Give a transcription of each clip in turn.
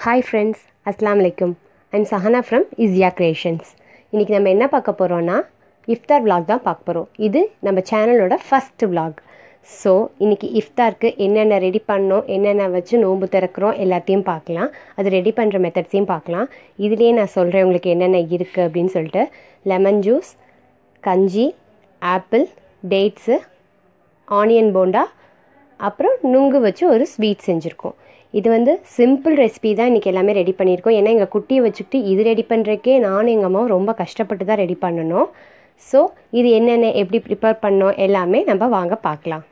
hi friends அஸ்லாம் வலைக்கும் I'm Sahana from Isya creations இன்றைக்கி நம்ம என்ன பார்க்க போகிறோன்னா இஃப்தார் vlog தான் பார்க்க போகிறோம் இது நம்ம சேனலோட ஃபஸ்ட்டு vlog ஸோ இன்றைக்கி இஃப்தாருக்கு என்னென்ன ரெடி பண்ணோம் என்னென்ன வச்சு நோன்பு திறக்கிறோம் எல்லாத்தையும் பார்க்கலாம் அது ரெடி பண்ணுற மெத்தட்ஸையும் பார்க்கலாம் இதுலேயே நான் சொல்கிறேன் உங்களுக்கு என்னென்ன இருக்குது அப்படின்னு சொல்லிட்டு லெமன் ஜூஸ் கஞ்சி ஆப்பிள் டேட்ஸு ஆனியன் போண்டா அப்புறம் நுங்கு வச்சு ஒரு ஸ்வீட் செஞ்சுருக்கோம் இது வந்து சிம்பிள் ரெசிபி தான் இன்றைக்கி எல்லாமே ரெடி பண்ணியிருக்கோம் ஏன்னா எங்கள் குட்டியை வச்சுக்கிட்டு இது ரெடி பண்ணுறக்கே நானும் எங்கள் அம்மாவும் ரொம்ப கஷ்டப்பட்டு தான் ரெடி பண்ணணும் ஸோ இது என்னென்ன எப்படி ப்ரிப்பேர் பண்ணோம் எல்லாமே நம்ம வாங்க பார்க்கலாம்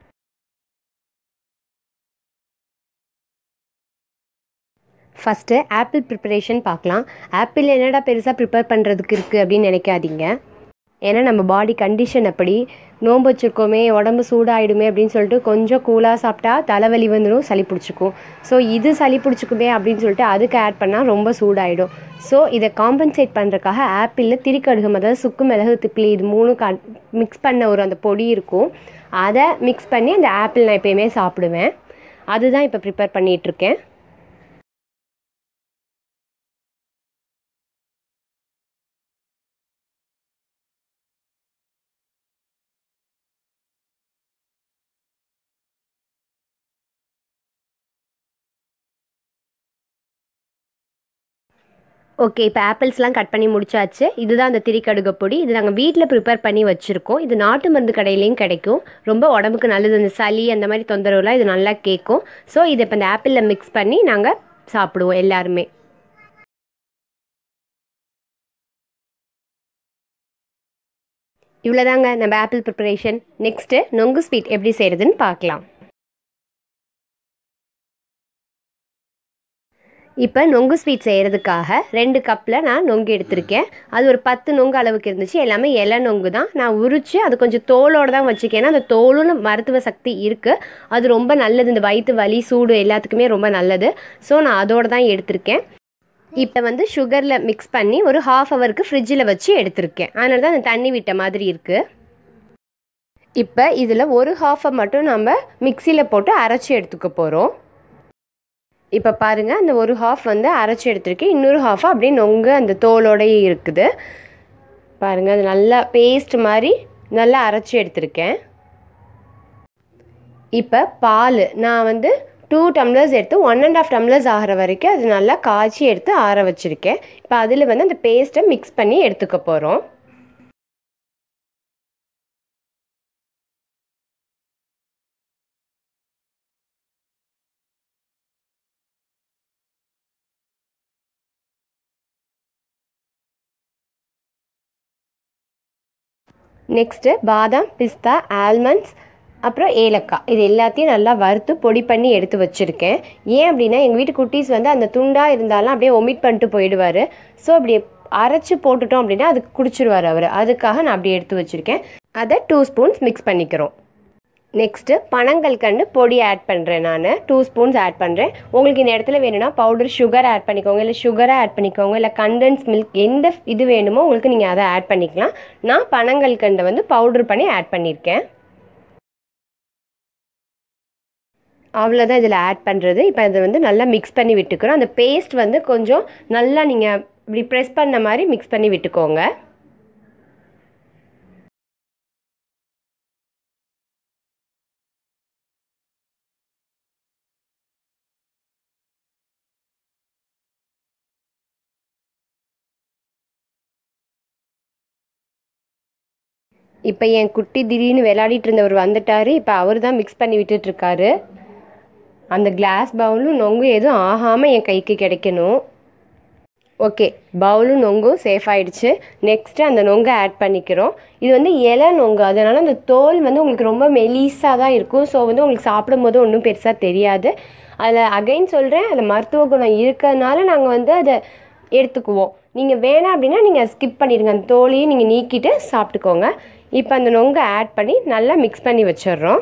ஃபஸ்ட்டு ஆப்பிள் ப்ரிப்பரேஷன் பார்க்கலாம் ஆப்பிள் என்னடா பெருசாக ப்ரிப்பேர் பண்ணுறதுக்கு இருக்குது அப்படின்னு நினைக்காதீங்க ஏன்னா நம்ம பாடி கண்டிஷன் அப்படி நோன்பு வச்சுருக்கோமே உடம்பு சூடாயிடுமே அப்படின்னு சொல்லிட்டு கொஞ்சம் கூலாக சாப்பிட்டா தலைவலி வந்துடும் சளி பிடிச்சிக்கும் ஸோ இது சளி பிடிச்சிக்குமே அப்படின்னு சொல்லிட்டு அதுக்கு ஆட் பண்ணால் ரொம்ப சூடாயிடும் ஸோ இதை காம்பன்சேட் பண்ணுறதுக்காக ஆப்பிளில் திரிக்கடுகம் அதாவது சுக்கு மிளகு திப்பிலி இது மூணு க மிக்ஸ் பண்ண ஒரு அந்த பொடி இருக்கும் அதை மிக்ஸ் பண்ணி அந்த ஆப்பிள் நான் எப்பயுமே சாப்பிடுவேன் அதுதான் இப்போ ப்ரிப்பேர் பண்ணிகிட்ருக்கேன் ஓகே இப்போ ஆப்பிள்ஸ்லாம் கட் பண்ணி முடிச்சாச்சு இதுதான் அந்த திரிக்கடுகு பொடி இது நாங்கள் வீட்டில் ப்ரிப்பேர் பண்ணி வச்சுருக்கோம் இது நாட்டு மருந்து கடையிலையும் கிடைக்கும் ரொம்ப உடம்புக்கு நல்லது அந்த சளி அந்த மாதிரி தொந்தரவுலாம் இது நல்லா கேட்கும் ஸோ இதை இப்போ இந்த ஆப்பிளில் மிக்ஸ் பண்ணி நாங்கள் சாப்பிடுவோம் எல்லாருமே இவ்வளோதாங்க நம்ம ஆப்பிள் ப்ரிப்பரேஷன் நெக்ஸ்ட்டு நொங்கு ஸ்வீட் எப்படி செய்கிறதுன்னு பார்க்கலாம் இப்போ நொங்கு ஸ்வீட் செய்கிறதுக்காக ரெண்டு கப்பில் நான் நொங்கு எடுத்திருக்கேன் அது ஒரு பத்து நொங்கு அளவுக்கு இருந்துச்சு எல்லாமே இலை நொங்கு தான் நான் உரித்து அது கொஞ்சம் தோலோடு தான் வச்சுருக்கேன் ஏன்னா அந்த தோலும் மருத்துவ சக்தி இருக்குது அது ரொம்ப நல்லது இந்த வயிற்று வலி சூடு எல்லாத்துக்குமே ரொம்ப நல்லது ஸோ நான் அதோடு தான் எடுத்திருக்கேன் இப்போ வந்து சுகரில் மிக்ஸ் பண்ணி ஒரு ஹாஃப் ஹவருக்கு ஃப்ரிட்ஜில் வச்சு எடுத்திருக்கேன் அதனால தான் அந்த தண்ணி விட்ட மாதிரி இருக்குது இப்போ இதில் ஒரு ஹாஃபை மட்டும் நம்ம மிக்சியில் போட்டு அரைச்சி எடுத்துக்க போகிறோம் இப்போ பாருங்கள் அந்த ஒரு ஹாஃப் வந்து அரைச்சி எடுத்திருக்கேன் இன்னொரு ஹாஃபாக அப்படியே நொங்கு அந்த தோலோடையே இருக்குது பாருங்கள் அது நல்லா பேஸ்ட் மாதிரி நல்லா அரைச்சி எடுத்திருக்கேன் இப்போ பால் நான் வந்து டூ டம்ளர்ஸ் எடுத்து ஒன் அண்ட் ஆஃப் டம்ளர்ஸ் ஆகிற வரைக்கும் அது நல்லா காய்ச்சி எடுத்து ஆற வச்சுருக்கேன் இப்போ அதில் வந்து அந்த பேஸ்ட்டை மிக்ஸ் பண்ணி எடுத்துக்க போகிறோம் நெக்ஸ்ட்டு பாதாம் பிஸ்தா ஆல்மண்ட்ஸ் அப்புறம் ஏலக்காய் இது எல்லாத்தையும் நல்லா வறுத்து பொடி பண்ணி எடுத்து வச்சுருக்கேன் ஏன் அப்படின்னா எங்கள் வீட்டு குட்டீஸ் வந்து அந்த துண்டாக இருந்தாலும் அப்படியே ஒமிட் பண்ணிட்டு போயிடுவார் ஸோ அப்படி அரைச்சி போட்டுட்டோம் அப்படின்னா அதுக்கு குடிச்சிருவார் அவர் அதுக்காக நான் அப்படி எடுத்து வச்சுருக்கேன் அதை டூ ஸ்பூன்ஸ் மிக்ஸ் பண்ணிக்கிறோம் நெக்ஸ்ட்டு பனங்கள் கண்டு பொடி ஆட் பண்ணுறேன் நான் டூ ஸ்பூன்ஸ் ஆட் பண்ணுறேன் உங்களுக்கு இந்த இடத்துல வேணும்னா பவுடர் சுகர் ஆட் பண்ணிக்கோங்க இல்லை சுகரை ஆட் பண்ணிக்கோங்க இல்லை கண்டன்ஸ் மில்க் எந்த இது வேணுமோ உங்களுக்கு நீங்கள் அதை ஆட் பண்ணிக்கலாம் நான் பனங்கள் கண்டை வந்து பவுடர் பண்ணி ஆட் பண்ணியிருக்கேன் அவ்வளோதான் இதில் ஆட் பண்ணுறது இப்போ அதை வந்து நல்லா மிக்ஸ் பண்ணி விட்டுக்கிறோம் அந்த பேஸ்ட் வந்து கொஞ்சம் நல்லா நீங்கள் இப்படி ப்ரெஸ் பண்ண மாதிரி மிக்ஸ் பண்ணி விட்டுக்கோங்க இப்போ என் குட்டி திடீர்னு விளையாடிட்டு இருந்தவர் வந்துட்டார் இப்போ அவர் தான் மிக்ஸ் பண்ணி விட்டுட்ருக்காரு அந்த கிளாஸ் பவுலும் நொங்கும் எதுவும் ஆகாமல் என் கைக்கு கிடைக்கணும் ஓகே பவுலும் நொங்கும் சேஃப் ஆகிடுச்சு நெக்ஸ்ட்டு அந்த நொங்கை ஆட் பண்ணிக்கிறோம் இது வந்து இலை நொங்கு அதனால் அந்த தோல் வந்து உங்களுக்கு ரொம்ப மெலிஸாக தான் இருக்கும் ஸோ வந்து உங்களுக்கு சாப்பிடும்போது ஒன்றும் பெருசாக தெரியாது அதில் அகைன் சொல்கிறேன் அதில் மருத்துவ குணம் இருக்கிறதுனால நாங்கள் வந்து அதை எடுத்துக்குவோம் நீங்கள் வேணாம் அப்படின்னா நீங்கள் ஸ்கிப் பண்ணிடுங்க அந்த தோலையும் நீங்கள் நீக்கிட்டு சாப்பிட்டுக்கோங்க இப்போ அந்த நொங்கை ஆட் பண்ணி நல்லா மிக்ஸ் பண்ணி வச்சிடுறோம்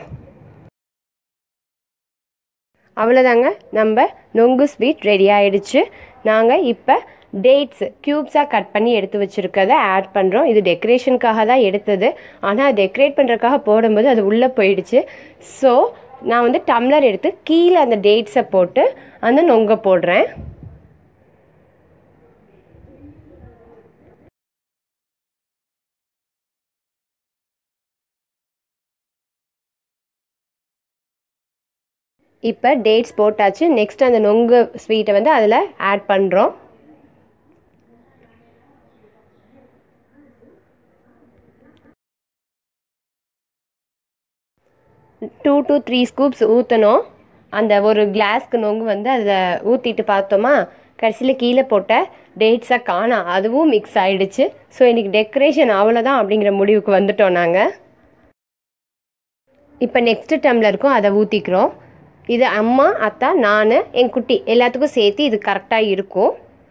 அவ்வளோதாங்க நம்ம நொங்கு ஸ்வீட் ரெடி ஆகிடுச்சு நாங்கள் இப்போ டேட்ஸ் க்யூப்ஸாக கட் பண்ணி எடுத்து வச்சுருக்கதை ஆட் பண்ணுறோம் இது டெக்கரேஷனுக்காக தான் எடுத்தது ஆனால் டெக்கரேட் பண்ணுறதுக்காக போடும்போது அது உள்ளே போயிடுச்சு ஸோ நான் வந்து டம்ளர் எடுத்து கீழே அந்த டேட்ஸை போட்டு அந்த நொங்கை போடுறேன் இப்போ டேட்ஸ் போட்டாச்சு நெக்ஸ்ட் அந்த நொங்கு ஸ்வீட்டை வந்து அதில் ஆட் பண்ணுறோம் டூ டு த்ரீ ஸ்கூப்ஸ் ஊற்றணும் அந்த ஒரு கிளாஸ்க்கு நொங்கு வந்து அதில் ஊற்றிட்டு பார்த்தோமா கடைசியில் கீழே போட்ட டேட்ஸை காணோம் அதுவும் மிக்ஸ் ஆகிடுச்சு ஸோ இன்றைக்கி டெக்கரேஷன் அவ்வளோதான் அப்படிங்கிற முடிவுக்கு வந்துட்டோம் நாங்கள் இப்போ நெக்ஸ்ட்டு டம்ளருக்கும் அதை ஊற்றிக்கிறோம் இது அம்மா அத்தா நான் என் குட்டி எல்லாத்துக்கும் சேர்த்து இது கரெக்டாக இருக்கும்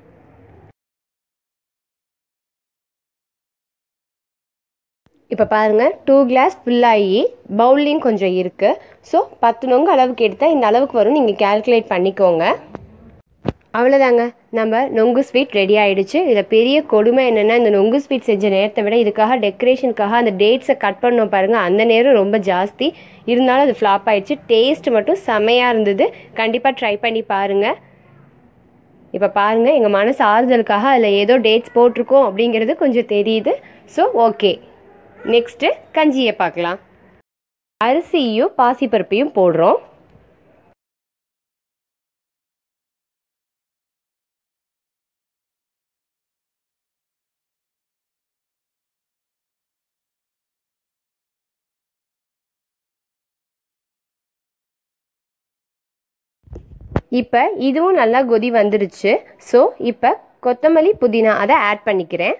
இப்போ பாருங்கள் டூ கிளாஸ் ஃபுல்லாகி பவுல்லையும் கொஞ்சம் இருக்குது ஸோ பத்து நொங்கு அளவுக்கு எடுத்தால் இந்த அளவுக்கு வரும் நீங்கள் கேல்குலேட் பண்ணிக்கோங்க அவ்வளோதாங்க நம்ம நொங்கு ஸ்வீட் ரெடி ஆகிடுச்சு இதில் பெரிய கொடுமை என்னென்னா இந்த நொங்கு ஸ்வீட் செஞ்ச நேரத்தை விட இதுக்காக டெக்கரேஷனுக்காக அந்த டேட்ஸை கட் பண்ணோம் பாருங்கள் அந்த நேரம் ரொம்ப ஜாஸ்தி இருந்தாலும் அது ஃப்ளாப் ஆயிடுச்சு டேஸ்ட் மட்டும் செமையாக இருந்தது கண்டிப்பாக ட்ரை பண்ணி பாருங்கள் இப்போ பாருங்கள் எங்கள் மனசு ஆறுதலுக்காக அதில் ஏதோ டேட்ஸ் போட்டிருக்கோம் அப்படிங்கிறது கொஞ்சம் தெரியுது ஸோ ஓகே நெக்ஸ்ட்டு கஞ்சியை பார்க்கலாம் அரிசியும் பாசிப்பருப்பையும் போடுறோம் இப்போ இதுவும் நல்லா கொதி வந்துருச்சு ஸோ இப்போ கொத்தமல்லி புதினா அதை ஆட் பண்ணிக்கிறேன்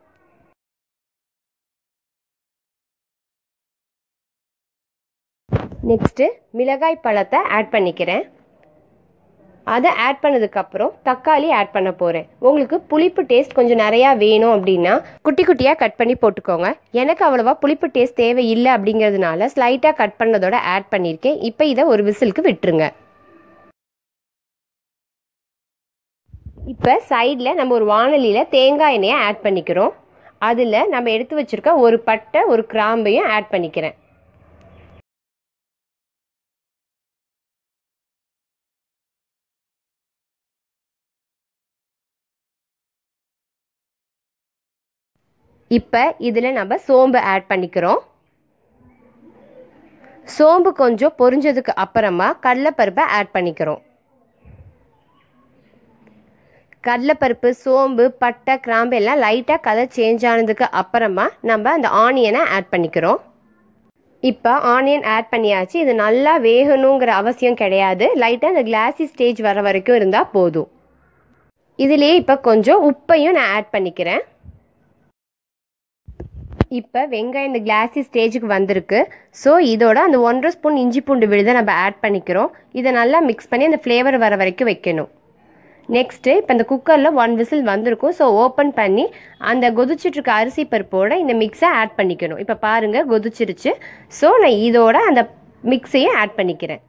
நெக்ஸ்ட்டு மிளகாய் பழத்தை ஆட் பண்ணிக்கிறேன் அதை ஆட் பண்ணதுக்கப்புறம் தக்காளி ஆட் பண்ண போகிறேன் உங்களுக்கு புளிப்பு டேஸ்ட் கொஞ்சம் நிறையா வேணும் அப்படின்னா குட்டி குட்டியாக கட் பண்ணி போட்டுக்கோங்க எனக்கு அவ்வளோவா புளிப்பு டேஸ்ட் தேவை இல்லை அப்படிங்கிறதுனால ஸ்லைட்டாக கட் பண்ணதோட ஆட் பண்ணியிருக்கேன் இப்போ இதை ஒரு விசிலுக்கு விட்டுருங்க இப்போ சைடில் நம்ம ஒரு வானலியில் தேங்காய் எண்ணெயை ஆட் பண்ணிக்கிறோம் அதில் நம்ம எடுத்து வச்சுருக்க ஒரு பட்டை ஒரு கிராம்பையும் ஆட் பண்ணிக்கிறேன் இப்போ இதில் நம்ம சோம்பு ஆட் பண்ணிக்கிறோம் சோம்பு கொஞ்சம் பொரிஞ்சதுக்கு அப்புறமா கடலைப்பருப்பை ஆட் பண்ணிக்கிறோம் கடலைப்பருப்பு சோம்பு பட்டை கிராம்பு எல்லாம் லைட்டாக கலர் சேஞ்ச் ஆனதுக்கு அப்புறமா நம்ம அந்த ஆனியனை ஆட் பண்ணிக்கிறோம் இப்போ ஆனியன் ஆட் பண்ணியாச்சு இது நல்லா வேகணுங்கிற அவசியம் கிடையாது லைட்டாக அந்த கிளாஸி ஸ்டேஜ் வர வரைக்கும் இருந்தால் போதும் இதுலேயே இப்போ கொஞ்சம் உப்பையும் நான் ஆட் பண்ணிக்கிறேன் இப்போ வெங்காயம் இந்த கிளாஸி ஸ்டேஜுக்கு வந்திருக்கு ஸோ இதோட அந்த ஒன்றரை ஸ்பூன் இஞ்சி பூண்டு விழுதை நம்ம ஆட் பண்ணிக்கிறோம் இதை நல்லா மிக்ஸ் பண்ணி அந்த ஃப்ளேவர் வர வரைக்கும் வைக்கணும் நெக்ஸ்ட்டு இப்போ இந்த குக்கரில் ஒன் விசில் வந்திருக்கும் ஸோ ஓப்பன் பண்ணி அந்த கொதிச்சிட்ருக்க அரிசி பருப்போட இந்த மிக்ஸை ஆட் பண்ணிக்கணும் இப்போ பாருங்கள் கொதிச்சிருச்சு ஸோ நான் இதோட அந்த மிக்ஸையும் ஆட் பண்ணிக்கிறேன்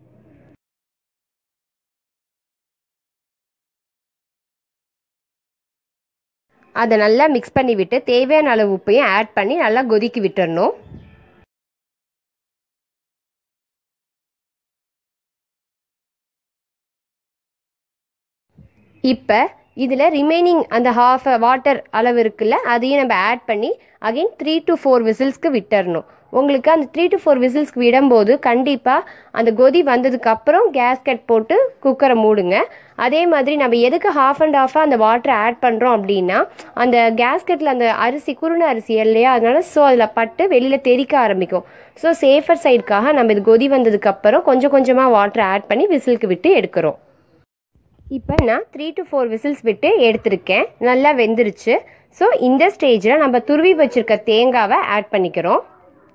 அதை நல்லா மிக்ஸ் பண்ணி விட்டு தேவையான அளவு உப்பையும் ஆட் பண்ணி நல்லா கொதிக்க விட்டுறணும் இப்போ இதில் ரிமைனிங் அந்த ஹாஃப் வாட்டர் அளவு இருக்குல்ல அதையும் நம்ம ஆட் பண்ணி அகைன் த்ரீ டு ஃபோர் விசில்ஸ்க்கு விட்டுறணும் உங்களுக்கு அந்த த்ரீ டு ஃபோர் விசில்ஸ்க்கு விடும்போது கண்டிப்பாக அந்த கொதி வந்ததுக்கப்புறம் கேஸ்கட் போட்டு குக்கரை மூடுங்க அதே மாதிரி நம்ம எதுக்கு ஹாஃப் அண்ட் ஹாஃபாக அந்த வாட்டரை ஆட் பண்ணுறோம் அப்படின்னா அந்த கேஸ்கெட்டில் அந்த அரிசி குருண அரிசி இல்லையா அதனால ஸோ அதில் பட்டு வெளியில் தெறிக்க ஆரம்பிக்கும் ஸோ சேஃபர் சைடுக்காக நம்ம இது கொதி வந்ததுக்கப்புறம் கொஞ்சம் கொஞ்சமாக வாட்டரை ஆட் பண்ணி விசிலுக்கு விட்டு எடுக்கிறோம் இப்போ நான் த்ரீ டு ஃபோர் விசில்ஸ் விட்டு எடுத்திருக்கேன் நல்லா வெந்துருச்சு ஸோ இந்த ஸ்டேஜில் நம்ம துருவி வச்சுருக்க தேங்காவை ஆட் பண்ணிக்கிறோம்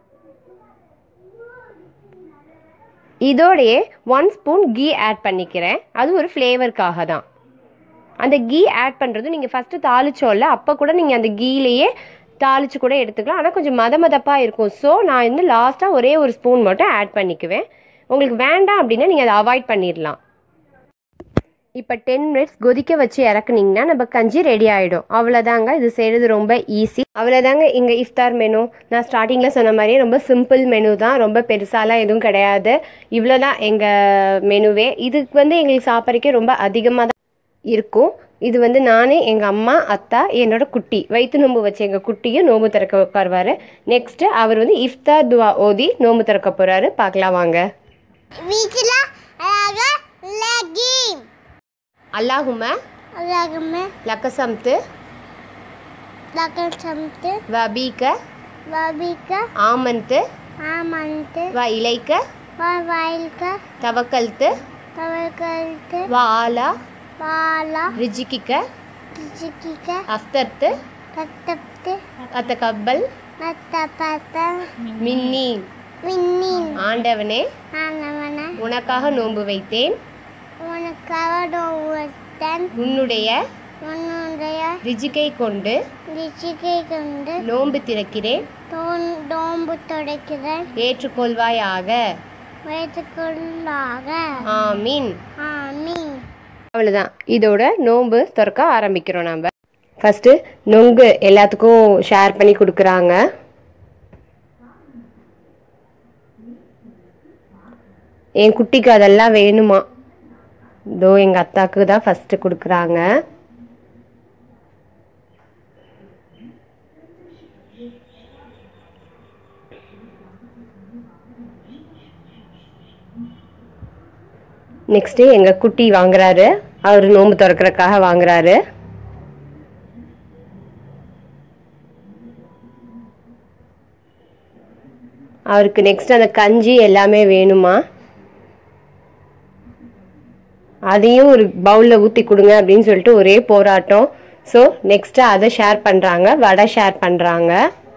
இதோடையே ஒன் ஸ்பூன் கீ ஆட் பண்ணிக்கிறேன் அது ஒரு ஃப்ளேவருக்காக தான் அந்த கீ ஆட் பண்ணுறது நீங்கள் ஃபஸ்ட்டு தாளிச்சோல்ல அப்போ கூட நீங்கள் அந்த கீலேயே தாளித்து கூட எடுத்துக்கலாம் ஆனால் கொஞ்சம் மத மதப்பாக இருக்கும் ஸோ நான் வந்து லாஸ்ட்டாக ஒரே ஒரு ஸ்பூன் மட்டும் ஆட் பண்ணிக்குவேன் உங்களுக்கு வேண்டாம் அப்படின்னா நீங்கள் அதை அவாய்ட் பண்ணிடலாம் இப்போ டென் மினிட்ஸ் கொதிக்க வச்சு இறக்குனீங்கன்னா நம்ம கஞ்சி ரெடி ஆகிடும் அவ்வளோதாங்க இது செய்கிறது ரொம்ப ஈஸி அவ்வளோதாங்க இங்கே இஃப்தார் மெனு நான் ஸ்டார்டிங்கில் சொன்ன மாதிரியே ரொம்ப சிம்பிள் மெனு தான் ரொம்ப பெருசாலாம் எதுவும் கிடையாது இவ்வளோ தான் எங்கள் மெனுவே இதுக்கு வந்து எங்களுக்கு சாப்பிட்றக்கே ரொம்ப அதிகமாக தான் இருக்கும் இது வந்து நானே எங்கள் அம்மா அத்தா என்னோட குட்டி வயிற்று நோம்பு வச்சு எங்கள் குட்டியும் நோம்பு திறக்க உட்காருவார் நெக்ஸ்ட்டு அவர் வந்து இஃப்தார் துவா ஓதி நோம்பு திறக்க போகிறாரு பார்க்கலாம் வாங்க வீட்டில் அழகா லகீம் அல்லாஹும அழகுமே லக்கசம்து லகன் சம்து வபீக வபிக்க ஆமந்து ஆமந்து வ இலைக்க வயல்க தவக்கல்த்து தவழ்கழுத்து வ ஆலா பாலா ரிஜிக்கிக்க சிக்கிக்க அஃப்தர்த்து கத்தப்து அத்தகப்பல் நத்தப்பத்த மின்னி விண்ணின் ஆண்டவனே ஆனவன உனக்காக நோன்பு வைத்தேன் உனக்காக ஒருத்தன் உன்னுடைய உன்னுடைய ரிஜிக்கை கொண்டு ரிச்சிகை கொண்டு நோன்பு திறக்கிறேன் தோன் டோம்பு தொடக்கிறேன் ஏற்றுக்கொள்வாயாக வைத்துக்கொள்ளாக ஆமீன் ஆமீன் அவ்வளோதான் இதோட நோன்பு திறக்க ஆரம்பிக்கிறோம் நம்ம ஃபஸ்ட்டு நொங்கு எல்லாத்துக்கும் ஷேர் பண்ணி கொடுக்குறாங்க என் குட்டிக்கு அதெல்லாம் வேணுமா இதோ எங்கள் அத்தாக்கு தான் ஃபஸ்ட்டு கொடுக்குறாங்க நெக்ஸ்ட்டு எங்கள் குட்டி வாங்குறாரு அவர் நோன்பு திறக்கறதுக்காக வாங்குறாரு அவருக்கு நெக்ஸ்ட் அந்த கஞ்சி எல்லாமே வேணுமா அதையும் ஒரு பவுலில் ஊற்றி கொடுங்க அப்படின்னு சொல்லிட்டு ஒரே போராட்டம் ஸோ நெக்ஸ்ட்டு அதை ஷேர் பண்ணுறாங்க வடை ஷேர் பண்ணுறாங்க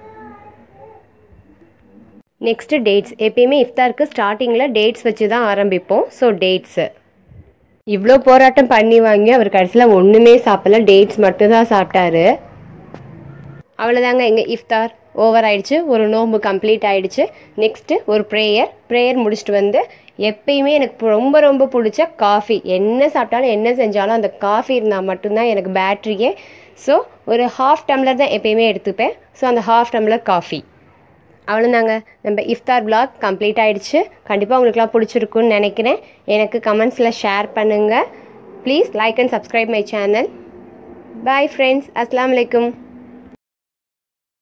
நெக்ஸ்ட்டு டேட்ஸ் எப்பயுமே இஃப்தாருக்கு ஸ்டார்டிங்கில் டேட்ஸ் வச்சு தான் ஆரம்பிப்போம் ஸோ டேட்ஸு இவ்வளோ போராட்டம் பண்ணி வாங்கி அவர் கடைசியில் ஒன்றுமே சாப்பிடல டேட்ஸ் மட்டும்தான் சாப்பிட்டாரு அவ்வளோதாங்க எங்கள் இஃப்தார் ஓவர் ஆயிடுச்சு ஒரு நோன்பு கம்ப்ளீட் ஆயிடுச்சு நெக்ஸ்ட்டு ஒரு ப்ரேயர் ப்ரேயர் முடிச்சுட்டு வந்து எப்பயுமே எனக்கு ரொம்ப ரொம்ப பிடிச்ச காஃபி என்ன சாப்பிட்டாலும் என்ன செஞ்சாலும் அந்த காஃபி இருந்தால் மட்டும்தான் எனக்கு பேட்ரியே ஸோ ஒரு ஹாஃப் டம்ளர் தான் எப்பயுமே எடுத்துப்பேன் ஸோ அந்த ஹாஃப் டம்ளர் காஃபி அவ்வளோதாங்க நம்ம இஃப்தார் vlog கம்ப்ளீட் ஆயிடுச்சு கண்டிப்பாக உங்களுக்குலாம் பிடிச்சிருக்குன்னு நினைக்கிறேன் எனக்கு கமெண்ட்ஸில் ஷேர் பண்ணுங்கள் please like and subscribe my channel bye friends அஸ்ஸலாமு அலைக்கும்